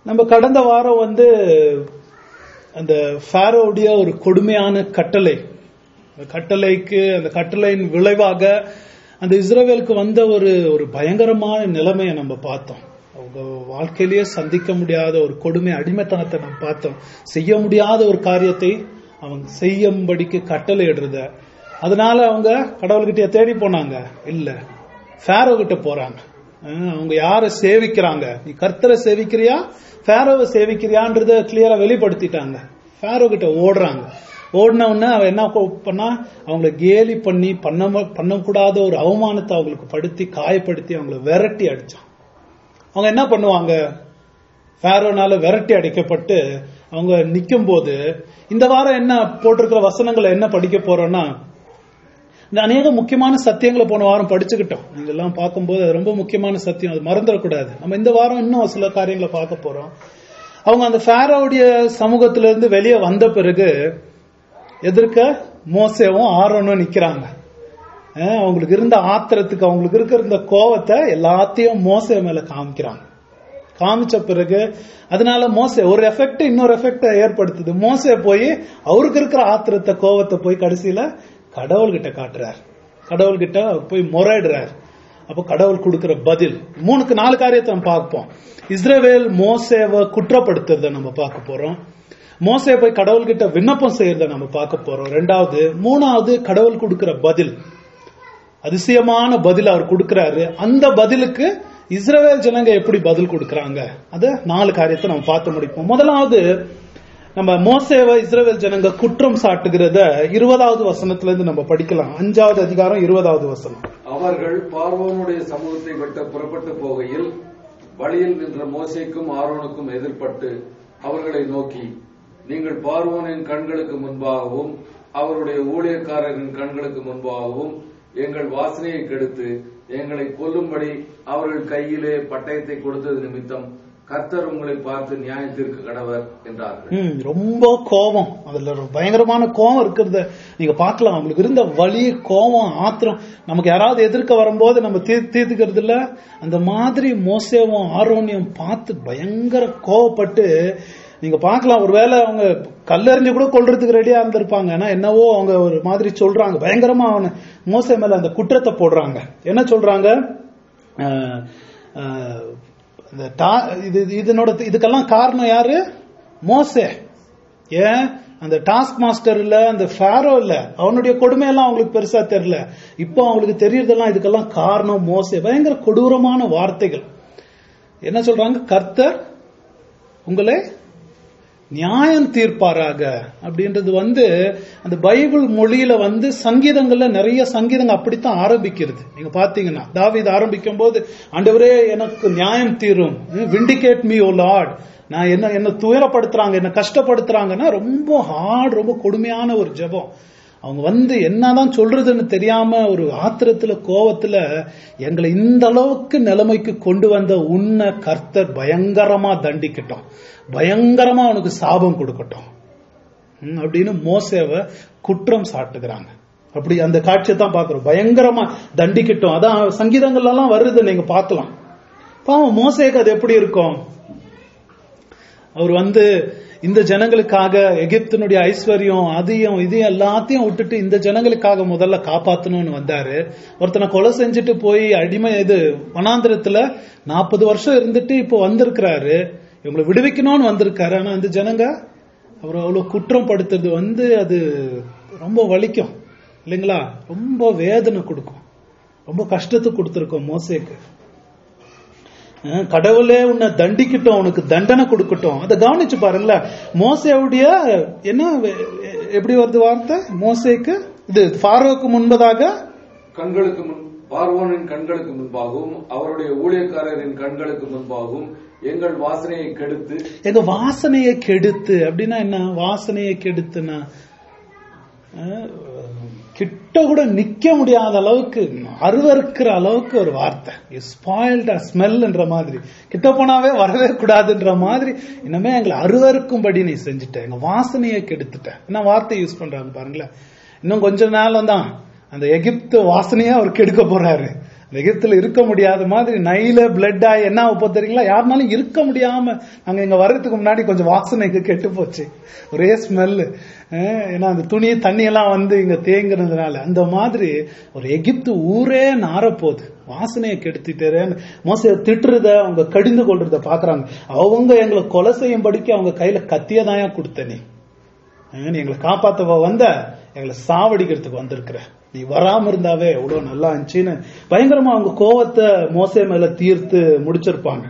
நம்ம கடந்த வாரம் வந்து அந்த ஃபாரோவுடைய ஒரு கொடுமையான கட்டளை அந்த கட்டளைக்கு அந்த கட்டளையின் விளைவாக அந்த இஸ்ரவேலுக்கு வந்த ஒரு ஒரு பயங்கரமான நிலைமையை நம்ம பார்த்தோம் அவங்க வாழ்க்கையிலேயே சந்திக்க முடியாத ஒரு கொடுமை அடிமைத்தனத்தை நம்ம பார்த்தோம் செய்ய முடியாத ஒரு காரியத்தை அவங்க செய்யும்படிக்கு கட்டளை இடுறத அதனால அவங்க கடவுள்கிட்ட தேடி போனாங்க இல்ல ஃபேரோ கிட்ட போறாங்க அஹ் அவங்க யாரை சேவிக்கிறாங்க நீ கர்த்தரை சேவிக்கிறியா ஃபேரோவை சேவிக்கிறியான்றத கிளியரா வெளிப்படுத்திட்டாங்க ஃபேரோ கிட்ட ஓடுறாங்க ஓடின உடனே அவன் என்ன கொ- பண்ணா அவங்கள கேலி பண்ணி பண்ண பண்ணக்கூடாத ஒரு அவமானத்தை அவங்களுக்கு படுத்தி காயப்படுத்தி அவங்கள விரட்டி அடிச்சான் அவங்க என்ன பண்ணுவாங்க ஃபேரோனால விரட்டி அடிக்கப்பட்டு அவங்க நிக்கும் போது இந்த வாரம் என்ன போட்டிருக்கிற வசனங்களை என்ன படிக்க போறோம்னா இந்த அநேக முக்கியமான சத்தியங்களை போன வாரம் படிச்சுக்கிட்டோம் நீங்க எல்லாம் பார்க்கும்போது அது ரொம்ப முக்கியமான சத்தியம் அது மறந்துடக்கூடாது நம்ம இந்த வாரம் இன்னும் சில காரியங்களை பார்க்க போறோம் அவங்க அந்த ஃபேரோவுடைய சமூகத்துல இருந்து வெளியே வந்த பிறகு எதிர்க்க மோசேவும் ஆரோனும் நிக்கிறாங்க அஹ் அவங்களுக்கு இருந்த ஆத்திரத்துக்கு அவங்களுக்கு இருக்கிற இந்த கோவத்தை எல்லாத்தையும் மோசே மேல காமிக்கிறாங்க காமிச்ச பிறகு அதனால மோசே ஒரு எஃபெக்ட் இன்னொரு எஃபெக்ட் ஏற்படுத்துது மோசே போய் அவருக்கு இருக்கிற ஆத்திரத்தை கோவத்தை போய் கடைசியில கடவுள்கிட்ட காட்டுறார் கடவுள்கிட்ட அவர் போய் முறையிடுறார் அப்போ கடவுள் கொடுக்கிற பதில் மூணுக்கு நாலு காரியத்தை நம்ம பார்ப்போம் இஸ்ரவேல் மோசேவை குற்றப்படுத்துறத நம்ம பார்க்க போறோம் மோசே போய் கடவுள்கிட்ட விண்ணப்பம் செய்யறத நம்ம பார்க்க போறோம் ரெண்டாவது மூணாவது கடவுள் கொடுக்கிற பதில் அதிசயமான பதில் அவர் கொடுக்கிறாரு அந்த பதிலுக்கு இஸ்ரவேல் ஜனங்க எப்படி பதில் கொடுக்கறாங்க அத நாலு காரியத்தை நம்ம பார்த்து முடிப்போம் முதலாவது நம்ம மோசேவை இஸ்ரவேல் ஜனங்க குற்றம் சாட்டுகிறத இருபதாவது வசனத்துல இருந்து நம்ம படிக்கலாம் அஞ்சாவது அதிகாரம் இருபதாவது வசனம் அவர்கள் பார்வோனுடைய சமூகத்தை விட்டு புறப்பட்டு போகையில் வழியில் நின்ற மோசேக்கும் ஆரோனுக்கும் எதிர்ப்பட்டு அவர்களை நோக்கி நீங்கள் பார்வோனின் கண்களுக்கு முன்பாகவும் அவருடைய ஊழியக்காரரின் கண்களுக்கு முன்பாகவும் எங்கள் வாசனையை கெடுத்து எங்களை கொல்லும்படி அவர்கள் கையிலே பட்டயத்தை கொடுத்தது நிமித்தம் கர்த்தர் உங்களை பார்த்து நியாயத்திற்கு கடவர் என்றார்கள் ம், ரொம்ப கோபம் அதுல ஒரு பயங்கரமான கோபம் இருக்கிறத நீங்க பார்க்கலாம் அவங்களுக்கு இருந்த வலி கோபம் ஆத்திரம் நமக்கு யாராவது எதிர்க்க வரும்போது நம்ம தீ தீர்த்துக்கிறது இல்ல அந்த மாதிரி மோசேவும் ஆரோனியம் பார்த்து பயங்கர கோவப்பட்டு நீங்க பார்க்கலாம் ஒருவேளை அவங்க கல்லெறிஞ்சு கூட கொல்றதுக்கு ரெடியா இருந்திருப்பாங்க ஆனா என்னவோ அவங்க ஒரு மாதிரி சொல்றாங்க பயங்கரமா அவனை மோசே மேல அந்த குற்றத்தை போடுறாங்க என்ன சொல்றாங்க அஹ், அஹ், இந்த டா- இது இதனோட இதுக்கெல்லாம் காரணம் யாரு மோசே ஏன் அந்த டாஸ்க் மாஸ்டர் இல்ல அந்த ஃபேரோ இல்ல அவனுடைய கொடுமையெல்லாம் அவங்களுக்கு பெருசா தெரியல இப்போ அவங்களுக்கு தெரியறதெல்லாம் இதுக்கெல்லாம் காரணம் மோசே பயங்கர கொடூரமான வார்த்தைகள் என்ன சொல்றாங்க கர்த்தர் உங்களை நியாயம் தீர்ப்பாராக அப்படின்றது வந்து அந்த பைபிள் மொழியில வந்து சங்கீதங்கள்ல நிறைய சங்கீதங்கள் அப்படித்தான் ஆரம்பிக்கிறது நீங்க பாத்தீங்கன்னா தாவீது ஆரம்பிக்கும் போது ஆண்டவரே எனக்கு நியாயம் தீரும் விண்டிகேட் மீ ஓ லார்ட் நான் என்ன என்ன துயரப்படுத்துறாங்க என்ன கஷ்டப்படுத்துறாங்கன்னா ரொம்ப ஹார்ட் ரொம்ப கொடுமையான ஒரு ஜெபம் அவங்க வந்து என்னதான் சொல்றதுன்னு தெரியாம ஒரு ஆத்திரத்துல கோவத்துல எங்களை இந்த அளவுக்கு நிலைமைக்கு கொண்டு வந்த உன்னை கர்த்தர் பயங்கரமா தண்டிக்கட்டும் பயங்கரமா அவனுக்கு சாபம் கொடுக்கட்டும் ம், அப்படின்னு மோசேவை குற்றம் சாட்டுகிறாங்க அப்படி அந்த காட்சியை தான் பார்க்கிறோம் பயங்கரமா தண்டிக்கட்டும் அதான் சங்கீதங்கள்ல எல்லாம் வருது நீங்க பார்க்கலாம் பாவம் மோசேக்கு அது எப்படி இருக்கும் அவர் வந்து இந்த ஜனங்களுக்காக எகிப்தினுடைய ஐஸ்வர்யம் அதையும் இதையும் எல்லாத்தையும் விட்டுட்டு இந்த ஜனங்களுக்காக முதல்ல காப்பாத்தணும்னு வந்தாரு ஒருத்தனை கொலை செஞ்சுட்டு போய் அடிமை இது வனாந்திரத்துல நாற்பது வருஷம் இருந்துட்டு இப்போ வந்திருக்கிறாரு இவங்களை விடுவிக்கணும்னு வந்திருக்காரு ஆனா இந்த ஜனங்க அவர் அவ்வளவு குற்றம் படுத்துறது வந்து அது ரொம்ப வலிக்கும் இல்லைங்களா ரொம்ப வேதனை கொடுக்கும் ரொம்ப கஷ்டத்தை கொடுத்துருக்கோம் மோசேக்கு அஹ் கடவுளே உன்னை தண்டிக்கட்டும் உனக்கு தண்டனை கொடுக்கட்டும் அதை கவனிச்சு பாருங்களேன் மோசேவுடைய என்ன வெ- எ- எப்படி வருது வார்த்தை மோசேக்கு இது ஃபாரோவுக்கு முன்பதாக கண்களுக்கு முன் பார்வோனின் கண்களுக்கு முன்பாகவும் அவருடைய ஊழியக்காரரின் கண்களுக்கு முன்பாகவும் எங்கள் வாசனையை கெடுத்து எங்க வாசனையை கெடுத்து அப்படின்னா என்ன வாசனையை கெடுத்துனா அஹ், கிட்ட கூட நிக்க முடியாத அளவுக்கு அருவருக்கிற அளவுக்கு ஒரு வார்த்தை ஸ்பாயில்டா ஸ்மெல்ன்ற மாதிரி கிட்ட போனாவே வரவே கூடாதுன்ற மாதிரி இனிமே எங்களை அருவருக்கும்படி நீ செஞ்சுட்ட எங்க வாசனையை கெடுத்துட்ட என்ன வார்த்தை யூஸ் பண்றாங்க பாருங்களேன் இன்னும் கொஞ்ச நாள் தான் அந்த எகிப்து வாசனையே அவர் கெடுக்க போறாரு எகிப்துல இருக்க முடியாத மாதிரி நைல பிளட் ஆகி என்ன ஆக போகுது தெரியுங்களா யாருனாலும் இருக்க முடியாம நாங்க இங்க வர்றதுக்கு முன்னாடி கொஞ்சம் வாசனைக்கு கெட்டு போச்சு ஒரே ஸ்மெல்லு ஏன்னா அந்த துணி தண்ணி எல்லாம் வந்து இங்க தேங்குறதுனால அந்த மாதிரி ஒரு எகிப்து ஊரே நாரப்போகுது வாசனையை கெடுத்துட்டு மோச திட்டுறத அவங்க கடிந்து கொள்றத பாக்குறாங்க அவங்க எங்களை கொலை செய்யும்படிக்கு அவங்க கையில கத்தியதாயா கொடுத்த நீ நீ எங்களை காப்பாத்தவ வந்த எங்களை சாவடிக்கிறதுக்கு வந்திருக்கிற நீ வராம இருந்தாவே எவ்வளவு நல்லா இருந்துச்சுன்னு பயங்கரமா அவங்க கோவத்தை மோசை மேல தீர்த்து முடிச்சிருப்பாங்க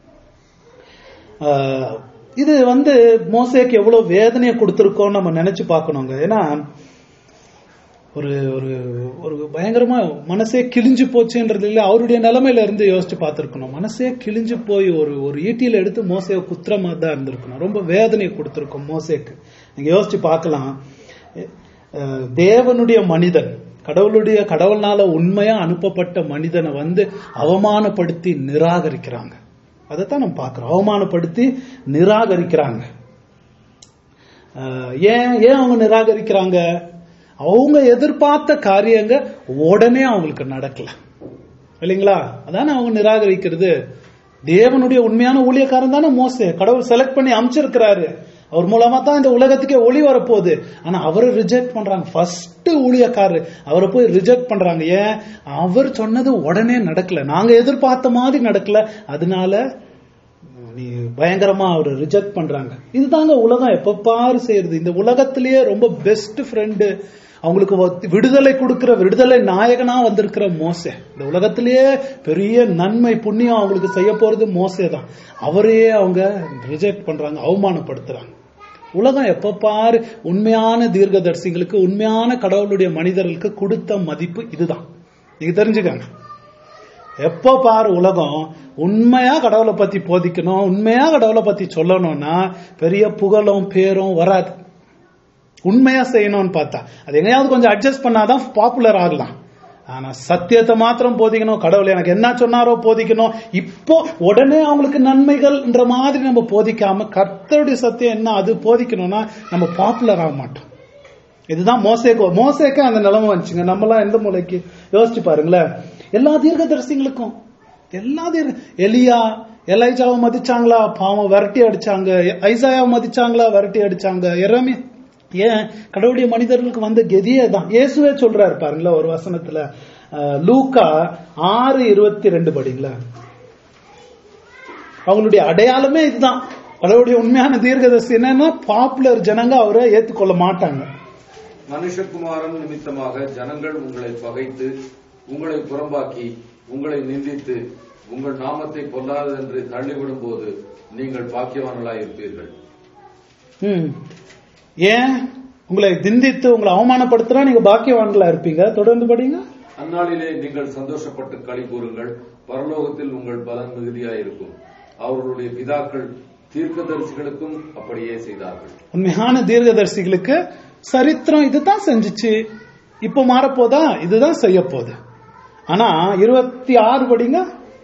இது வந்து மோசைக்கு எவ்வளவு வேதனையை கொடுத்திருக்கோம் நம்ம நினைச்சு பார்க்கணுங்க ஏன்னா ஒரு ஒரு ஒரு பயங்கரமா மனசே கிழிஞ்சு போச்சுன்றது இல்லை அவருடைய நிலைமையில இருந்து யோசிச்சு பார்த்திருக்கணும் மனசே கிழிஞ்சு போய் ஒரு ஒரு ஈட்டியில எடுத்து மோசையை குத்துற மாதிரி தான் இருந்திருக்கணும் ரொம்ப வேதனையை கொடுத்திருக்கோம் மோசைக்கு நீங்க யோசிச்சு பார்க்கலாம் தேவனுடைய மனிதன் கடவுளுடைய கடவுள்னால உண்மையா அனுப்பப்பட்ட மனிதனை வந்து அவமானப்படுத்தி நிராகரிக்கிறாங்க அதைத்தான் நம்ம பார்க்கிறோம் அவமானப்படுத்தி நிராகரிக்கிறாங்க ஏன் ஏன் அவங்க நிராகரிக்கிறாங்க அவங்க எதிர்பார்த்த காரியங்க உடனே அவங்களுக்கு நடக்கல இல்லைங்களா அதானே அவங்க நிராகரிக்கிறது தேவனுடைய உண்மையான ஊழியக்காரன் தானே மோச கடவுள் செலக்ட் பண்ணி அமைச்சிருக்கிறாரு அவர் மூலமா தான் இந்த உலகத்துக்கே ஒளி வரப்போகுது ஆனா அவரை ரிஜெக்ட் பண்றாங்க ஃபர்ஸ்ட் ஊழியக்காரரு அவரை போய் ரிஜெக்ட் பண்றாங்க ஏன் அவர் சொன்னது உடனே நடக்கல நாங்க எதிர்பார்த்த மாதிரி நடக்கல அதனால நீ பயங்கரமா அவரை ரிஜெக்ட் பண்றாங்க இதுதாங்க உலகம் எப்ப பாரு செய்யறது இந்த உலகத்திலேயே ரொம்ப பெஸ்ட் ஃப்ரெண்டு அவங்களுக்கு விடுதலை கொடுக்கிற விடுதலை நாயகனா வந்திருக்கிற மோசே இந்த உலகத்திலேயே பெரிய நன்மை புண்ணியம் அவங்களுக்கு செய்ய போறது மோசே தான் அவரையே அவங்க ரிஜெக்ட் பண்றாங்க அவமானப்படுத்துறாங்க உலகம் எப்ப பாரு உண்மையான தீர்க்கதரிசிகளுக்கு உண்மையான கடவுளுடைய மனிதர்களுக்கு கொடுத்த மதிப்பு இதுதான் நீங்க தெரிஞ்சுக்கங்க எப்ப பாரு உலகம் உண்மையா கடவுளை பத்தி போதிக்கணும் உண்மையா கடவுளை பத்தி சொல்லணும்னா பெரிய புகழும் பேரும் வராது உண்மையா செய்யணும்னு பார்த்தா அது எங்கேயாவது கொஞ்சம் அட்ஜஸ்ட் பண்ணாதான் பாப்புலர் ஆகலாம் ஆனா சத்தியத்தை மாத்திரம் போதிக்கணும் கடவுள் எனக்கு என்ன சொன்னாரோ போதிக்கணும் இப்போ உடனே அவங்களுக்கு நன்மைகள்ன்ற மாதிரி நம்ம போதிக்காம கர்த்தருடைய சத்தியம் என்ன அது போதிக்கணும்னா நம்ம பாப்புலர் ஆக மாட்டோம் இதுதான் மோசேக்கு மோசேக்கு அந்த நிலைமை வந்துச்சுங்க நம்மலாம் எந்த மூலைக்கு யோசிச்சு பாருங்களேன் எல்லா தீர்க்கதரிசிங்களுக்கும் எல்லா தீர்க்க எலியா எலைஜாவை மதிச்சாங்களா பாவம் விரட்டி அடிச்சாங்க ஐசாயாவை மதிச்சாங்களா விரட்டி அடிச்சாங்க எல்லாமே ஏன் கடவுளுடைய மனிதர்களுக்கு வந்த கெதியே தான் இயேசுவே சொல்றாரு பாருங்களா ஒரு வசனத்துல லூக்கா ஆறு இருபத்தி ரெண்டு படிங்களா அவங்களுடைய அடையாளமே இதுதான் கடவுளுடைய உண்மையான தீர்க்கதரிசி என்னன்னா பாப்புலர் ஜனங்க அவரை ஏத்துக்கொள்ள மாட்டாங்க மனுஷகுமாரன் நிமித்தமாக ஜனங்கள் உங்களை பகைத்து உங்களை புறம்பாக்கி உங்களை நிந்தித்து உங்கள் நாமத்தை பொல்லாதது என்று தள்ளிவிடும் போது நீங்கள் பாக்கியவான்களாய் இருப்பீர்கள் ம். ஏன் உங்களை திந்தித்து உங்களை அவமானப்படுத்தினா நீங்க பாக்கியவான்களா இருப்பீங்க தொடர்ந்து படிங்க அந்நாளிலே நீங்கள் சந்தோஷப்பட்டு களி கூறுங்கள் பரலோகத்தில் உங்கள் பலன் மிகுதியாயிருக்கும் அவர்களுடைய பிதாக்கள் தீர்க்கதரிசிகளுக்கும் அப்படியே செய்தார்கள் உண்மையான தீர்க்கதரிசிகளுக்கு சரித்திரம் இதுதான் செஞ்சுச்சு இப்ப மாறப்போதா இதுதான் செய்ய போகுது ஆனா இருபத்தி ஆறு படிங்க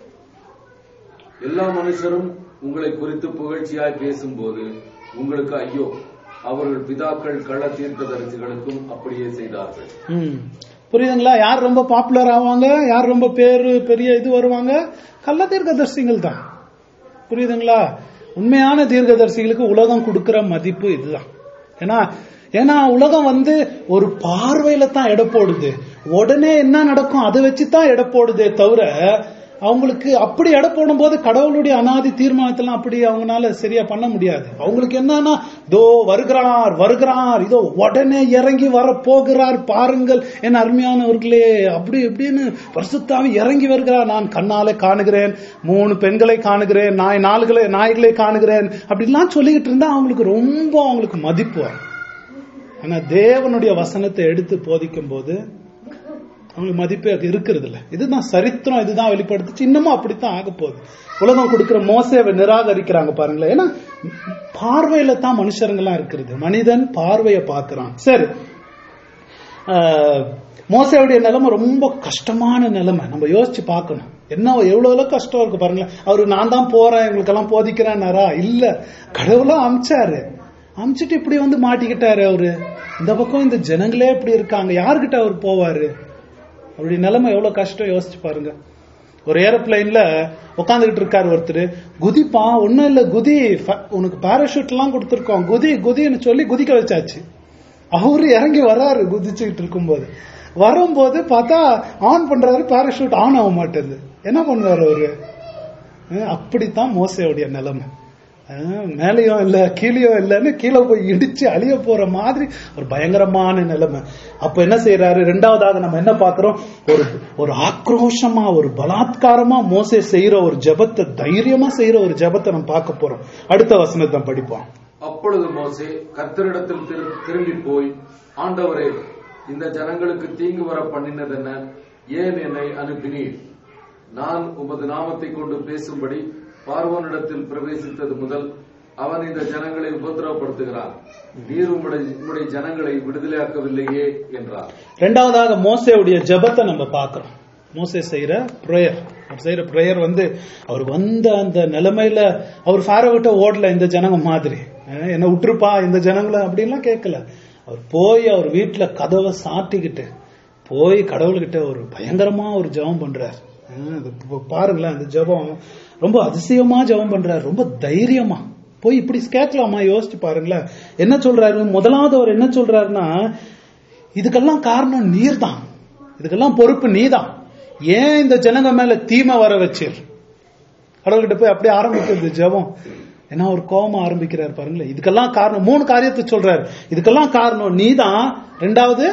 எல்லா மனுஷரும் உங்களை குறித்து புகழ்ச்சியாய் பேசும்போது உங்களுக்கு ஐயோ அவர்கள் பிதாக்கள் கள்ள தீர்க்கதரிசிகளுக்கும் அப்படியே செய்தார்கள் ம். புரியுதுங்களா யார் ரொம்ப பாப்புலர் ஆவாங்க யார் ரொம்ப பேரு பெரிய இது வருவாங்க கள்ள தீர்க்கதரிசிகள் தான் புரியுதுங்களா உண்மையான தீர்க்கதரிசிகளுக்கு உலகம் கொடுக்கிற மதிப்பு இதுதான் ஏன்னா ஏன்னா உலகம் வந்து ஒரு பார்வையில தான் எடை போடுது உடனே என்ன நடக்கும் அதை வச்சு தான் எடை போடுதே தவிர அவங்களுக்கு அப்படி எடை போடும்போது கடவுளுடைய அனாதி தீர்மானத்தெல்லாம் அப்படி அவங்களால சரியா பண்ண முடியாது அவங்களுக்கு என்னன்னா தோ வருகிறார் வருகிறார் இதோ உடனே இறங்கி வர போகிறார் பாருங்கள் என் அருமையானவர்களே அப்படி இப்படின்னு பரிசுத்தாவி இறங்கி வருகிறார் நான் கண்ணாலே காணுகிறேன் மூணு பெண்களை காணுகிறேன் நாய் நாள்களை நாய்களை காணுகிறேன் அப்படிலாம் சொல்லிக்கிட்டு இருந்தா அவங்களுக்கு ரொம்ப அவங்களுக்கு மதிப்பு வரும் ஆனா தேவனுடைய வசனத்தை எடுத்து போதிக்கும் போது அவங்களுக்கு மதிப்பே இருக்கிறது இல்ல இதுதான் சரித்திரம் இதுதான் வெளிப்படுத்துச்சு இன்னமும் அப்படித்தான் ஆக போகுது உலகம் கொடுக்கிற மோசேவை நிராகரிக்கிறாங்க பாருங்களேன் ஏன்னா பார்வையில தான் மனுஷருங்கெல்லாம் இருக்கிறது மனிதன் பார்வையை பார்க்கறான் சரி ஆஹ், மோசேவுடைய நிலைமை ரொம்ப கஷ்டமான நிலைமை நம்ம யோசிச்சு பார்க்கணும் என்ன எவ்வளவு எவ்வளவு கஷ்டம் இருக்கு பாருங்களேன் அவரு நான் தான் போறேன் இவங்களுக்கெல்லாம் போதிக்கிறேன்னாரா இல்ல கடவுளா அமிச்சாரு அமிச்சிட்டு இப்படி வந்து மாட்டிக்கிட்டாரு அவரு இந்த பக்கம் இந்த ஜனங்களே இப்படி இருக்காங்க யாருக்கிட்ட அவர் போவாரு அவருடைய நிலைமை எவ்வளவு கஷ்டம் யோசிச்சு பாருங்க ஒரு ஏரோப்ளைன்ல உட்காந்துக்கிட்டு இருக்காரு ஒருத்தர் குதிப்பா ஒன்னும் இல்ல குதி ஃப- உனக்கு பாராஷூட் எல்லாம் கொடுத்துருக்கோம் குதி குதின்னு சொல்லி குதிக்க வச்சாச்சு அவரு இறங்கி வர்றாரு குதிச்சுக்கிட்டு இருக்கும்போது வரும்போது பார்த்தா ஆன் பண்றாரு பாராஷூட் ஆன் ஆக மாட்டேங்குது என்ன பண்ணுவாரு அவரு அஹ் அப்படித்தான் மோசையுடைய நிலைமை அஹ் மேலேயும் இல்ல கீழேயும் இல்லைன்னு கீழே போய் இடிச்சு அழிய போற மாதிரி ஒரு பயங்கரமான நிலைமை அப்ப என்ன செய்யறாரு ரெண்டாவதாக நம்ம என்ன பாக்குறோம் ஒரு ஒரு ஆக்ரோஷமா ஒரு பலாத்காரமா மோசே செய்யற ஒரு ஜெபத்தை தைரியமா செய்யற ஒரு ஜெபத்தை நம்ம பார்க்க போறோம் அடுத்த வசனத்தை படிப்போம் அப்பொழுது மோசே கர்த்தரிடத்தில் திரு- திரும்பி போய் ஆண்டவரே இந்த ஜனங்களுக்கு தீங்கு வர பண்ணினதென்ன ஏன் என்னை அனுப்பினீர் நான் உமது நாமத்தை கொண்டு பேசும்படி பார்வோனிடத்தில் பிரவேசித்தது முதல் அவன் இந்த ஜனங்களை உபத்திரவப்படுத்துகிறான் நீர் உம்முடைய உம்முடைய ஜனங்களை விடுதலையாக்கவில்லையே என்றார் ரெண்டாவதாக மோசேவுடைய ஜெபத்தை நம்ம பார்க்கிறோம் மோசே செய்யற ப்ரேயர் அவர் செய்யற ப்ரேயர் வந்து அவர் வந்த அந்த நிலைமையில அவர் ஃபார விட்ட ஓடல இந்த ஜனங்க மாதிரி அஹ் என்ன விட்டுருப்பா இந்த ஜனங்களை அப்படின்லாம் கேட்கல அவர் போய் அவர் வீட்டுல கதவை சாட்டிக்கிட்டு போய் கடவுள்கிட்ட ஒரு பயங்கரமா ஒரு ஜெபம் பண்றார் அஹ் அது பா- பாருங்களேன் அந்த ஜெபம் ரொம்ப அதிசயமா ஜெபம் பண்றார் ரொம்ப தைரியமா போய் இப்படி கேட்கலாமா யோசிச்சு பாருங்களேன் என்ன சொல்றாரு முதலாவது அவர் என்ன சொல்றாருன்னா இதுக்கெல்லாம் காரணம் நீர்தான் இதுக்கெல்லாம் பொறுப்பு நீதான் ஏன் இந்த ஜனங்க மேல தீமை வர வச்சீர் கடவுள்கிட்ட போய் அப்படியே ஆரம்பிக்கிறது ஜெபம் ஏன்னா ஒரு கோபம் ஆரம்பிக்கிறார் பாருங்களேன் இதுக்கெல்லாம் காரணம் மூணு காரியத்தை சொல்றாரு இதுக்கெல்லாம் காரணம் நீதான் ரெண்டாவது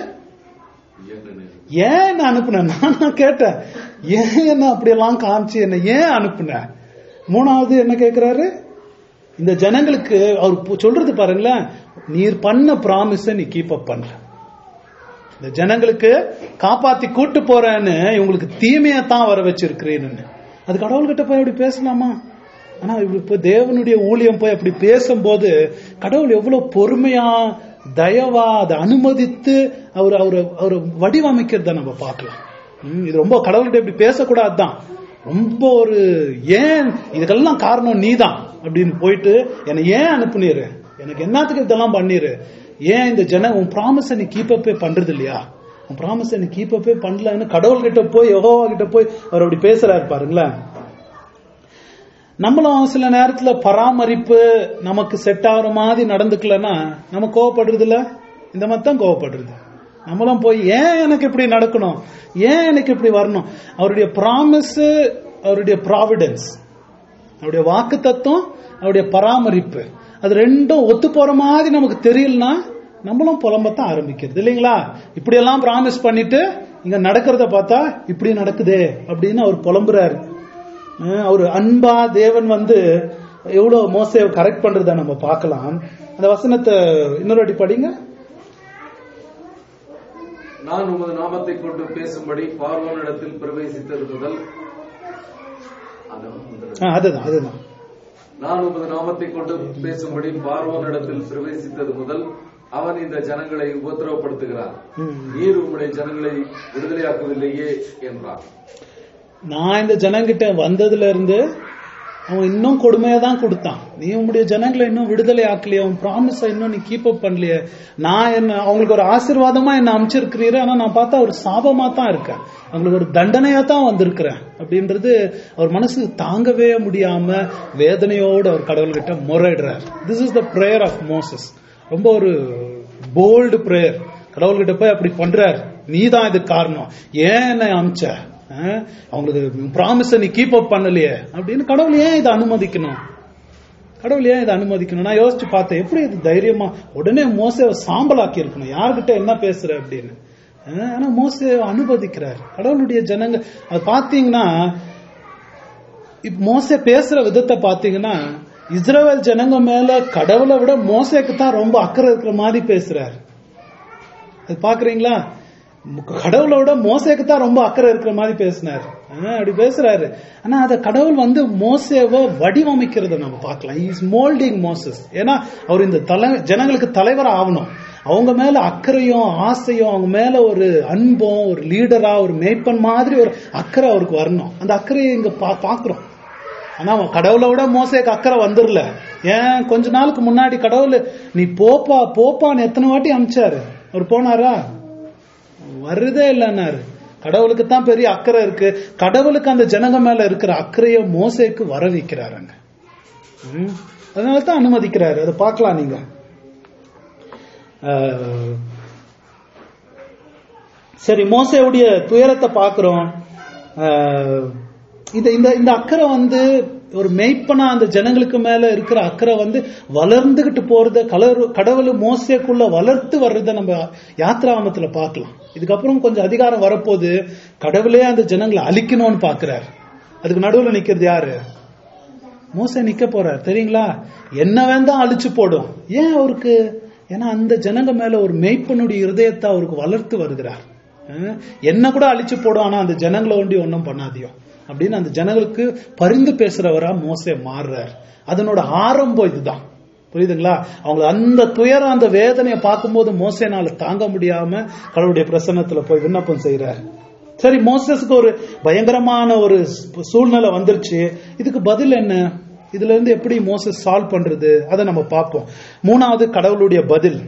என்று ஏன் என்ன அனுப்புன நான் நான் கேட்டேன் ஏன் என்ன அப்படியெல்லாம் காமிச்சு என்ன ஏன் அனுப்புன மூணாவது என்ன கேக்குறாரு இந்த ஜனங்களுக்கு அவர் பு- சொல்றது பாருங்களேன் நீர் பண்ண ப்ராமிஸ நீ கீப் அப் பண்ற இந்த ஜனங்களுக்கு காப்பாத்தி கூட்டு போறேன்னு இவங்களுக்கு தீமையை தான் வர வச்சிருக்கிறேன்னு அது கடவுள்கிட்ட போய் அப்படி பேசலாமா ஆனா இப்படி போய் தேவனுடைய ஊழியம் போய் அப்படி பேசும்போது கடவுள் எவ்வளவு பொறுமையா தயவா அதை அனுமதித்து அவர் அவர் அவர் வடிவமைக்கிறத நம்ம பார்க்கலாம் ம், இது ரொம்ப கடவுள்கிட்ட இப்படி பேசக்கூடாதுதான் ரொம்ப ஒரு ஏன் இதுக்கெல்லாம் காரணம் நீதான் அப்படின்னு போயிட்டு என்னை ஏன் அனுப்புனீரு எனக்கு என்னத்துக்கு இதெல்லாம் பண்ணிரு ஏன் இந்த ஜன உன் ப்ராமிஸை நீ கீப் அப்பே பண்றது இல்லையா உன் ப்ராமிஸை நீ கீப் அப்பே பண்ணலன்னு கடவுள் கிட்ட போய் யெகோவா கிட்ட போய் அவர் அப்படி பேசுறாரு பாருங்களேன் நம்மளும் சில நேரத்துல பராமரிப்பு நமக்கு செட் ஆகுற மாதிரி நடந்துக்கலன்னா நம்ம கோவப்படுறது இல்ல இந்த மாதிரி தான் கோவப்படுறது நம்மளும் போய் ஏன் எனக்கு இப்படி நடக்கணும் ஏன் எனக்கு இப்படி வரணும் அவருடைய ப்ராமிஸ் அவருடைய ப்ராவிடன்ஸ் அவருடைய வாக்கு தத்துவம் அவருடைய பராமரிப்பு அது ரெண்டும் ஒத்து போற மாதிரி நமக்கு தெரியலனா நம்மளும் புலம்பத்தான் ஆரம்பிக்கிறது இல்லைங்களா இப்படியெல்லாம் ப்ராமிஸ் பண்ணிட்டு இங்க நடக்கிறத பார்த்தா இப்படி நடக்குதே அப்படின்னு அவர் புலம்புறாரு அஹ் அவர் அன்பா தேவன் வந்து எவ்வளவு மோசையை கரெக்ட் பண்றத நம்ம பார்க்கலாம் அந்த வசனத்தை இன்னொரு வாட்டி படிங்க நான் உமது நாமத்தை கொண்டு பேசும்படி பார்வோனிடத்தில் பிரவேசித்தது முதல் அந்த முதல் அஹ் அதுதான் அதுதான் நான் உமது நாமத்தை கொண்டு பேசும்படி பார்வோனிடத்தில் பிரவேசித்தது முதல் அவன் இந்த ஜனங்களை உபத்திரவப்படுத்துகிறான் ம். நீர் உம்முடைய ஜனங்களை விடுதலையாக்கவில்லையே என்றான் நான் இந்த ஜனங்கிட்ட வந்ததுல இருந்து அவன் இன்னும் கொடுமையா தான் கொடுத்தான் நீ உங்களுடைய ஜனங்களை இன்னும் விடுதலை ஆக்கலையே உன் ப்ராமிஸ இன்னும் நீ கீப் அப் பண்ணலையே நான் என்ன அவங்களுக்கு ஒரு ஆசீர்வாதமா என்ன அமைச்சிருக்கிறீரு ஆனா நான் பார்த்தா ஒரு சாபமா தான் இருக்கேன் அவங்களுக்கு ஒரு தண்டனையா தான் வந்திருக்கிறேன் அப்படின்றது அவர் மனசு தாங்கவே முடியாம வேதனையோடு அவர் கடவுள்கிட்ட முறையிடுறார் this is the prayer of Moses ரொம்ப ஒரு போல்டு பிரேயர் கடவுள்கிட்ட போய் அப்படி பண்றார் நீ தான் இதுக்கு காரணம் ஏன் என்னை அமிச்ச அஹ்? அவங்களுக்கு ப்ராமிஸ நீ கீப் அப் பண்ணலையே அப்படின்னு கடவுள் ஏன் இதை அனுமதிக்கணும் கடவுள் ஏன் இதை அனுமதிக்கணும் நான் யோசிச்சு பார்த்தேன் எப்படி இது தைரியமா உடனே மோசேவை சாம்பலாக்கி இருக்கணும் யார்கிட்ட என்ன பேசுற அப்படின்னு அஹ், ஆனா மோசே அனுமதிக்கிறார் கடவுளுடைய ஜனங்க அது பாத்தீங்கன்னா இப்ப மோசே பேசுற விதத்தை பாத்தீங்கன்னா இஸ்ரவேல் ஜனங்க மேல கடவுளை விட மோசேக்கு தான் ரொம்ப அக்கறை இருக்கிற மாதிரி பேசுறாரு அது பாக்குறீங்களா கடவுளை விட மோசேக்கு தான் ரொம்ப அக்கறை இருக்கிற மாதிரி பேசினார் அப்படி பேசுறாரு ஆனா அத கடவுள் வந்து மோசேவை வடிவமைக்கிறத நம்ம பார்க்கலாம் இஸ் மோல்டிங் மோசஸ் ஏன்னா அவர் இந்த தலை ஜனங்களுக்கு தலைவர் ஆகணும் அவங்க மேல அக்கறையும் ஆசையும் அவங்க மேல ஒரு அன்பும் ஒரு லீடரா ஒரு மேய்ப்பன் மாதிரி ஒரு அக்கறை அவருக்கு வரணும் அந்த அக்கறையை இங்க பா- பாக்குறோம் ஆனா அவன் கடவுளை விட மோசேக்கு அக்கறை வந்துடல ஏன் கொஞ்ச நாளுக்கு முன்னாடி கடவுள் நீ போப்பா போப்பான்னு எத்தனை வாட்டி அமிச்சாரு அவர் போனாரா வருதே இல்லைன்னாரு கடவுளுக்கு தான் பெரிய அக்கறை இருக்கு கடவுளுக்கு அந்த ஜனங்க மேல இருக்கிற அக்கறையை மோசேக்கு வர வைக்கிறாருங்க ம். அதனால தான் அனுமதிக்கிறாரு அதை பார்க்கலாம் நீங்க அஹ், சரி மோசேவுடைய துயரத்தை பார்க்கிறோம் அஹ், இந்த இந்த இந்த அக்கறை வந்து ஒரு மெய்ப்பனா அந்த ஜனங்களுக்கு மேல இருக்கிற அக்கறை வந்து வளர்ந்துகிட்டு போறத கலர் கடவுள் மோசேக்குள்ள வளர்த்து வர்றத நம்ம யாத்ராமத்துல பார்க்கலாம் இதுக்கப்புறம் கொஞ்சம் அதிகாரம் வரப்போது கடவுளே அந்த ஜனங்களை அழிக்கணும்னு பாக்குறாரு அதுக்கு நடுவுல நிக்கிறது யாரு மோச நிக்க போறார் தெரியுங்களா என்ன வேண்டாம் அழிச்சு போடும் ஏன் அவருக்கு ஏன்னா அந்த ஜனங்க மேல ஒரு மெய்ப்பனுடைய இருதயத்தை அவருக்கு வளர்த்து வருகிறார் அஹ், என்ன கூட அழிச்சு போடும் ஆனா அந்த ஜனங்களை ஒண்டி ஒன்றும் பண்ணாதியோ அப்படின்னு அந்த ஜனங்களுக்கு பரிந்து பேசுறவரா மோசே மாறுறார் அதனோட ஆரம்பம் இதுதான் புரியுதுங்களா அவங்க அந்த துயரம் அந்த வேதனையை பார்க்கும்போது மோசேனால தாங்க முடியாம கடவுளுடைய பிரசன்னத்துல போய் விண்ணப்பம் செய்யறாரு சரி மோசஸ்க்கு ஒரு பயங்கரமான ஒரு சூ- சூழ்நிலை வந்துருச்சு இதுக்கு பதில் என்ன இதுல இருந்து எப்படி மோசஸ் சால்வ் பண்றது அதை நம்ம பார்ப்போம் மூணாவது கடவுளுடைய பதில்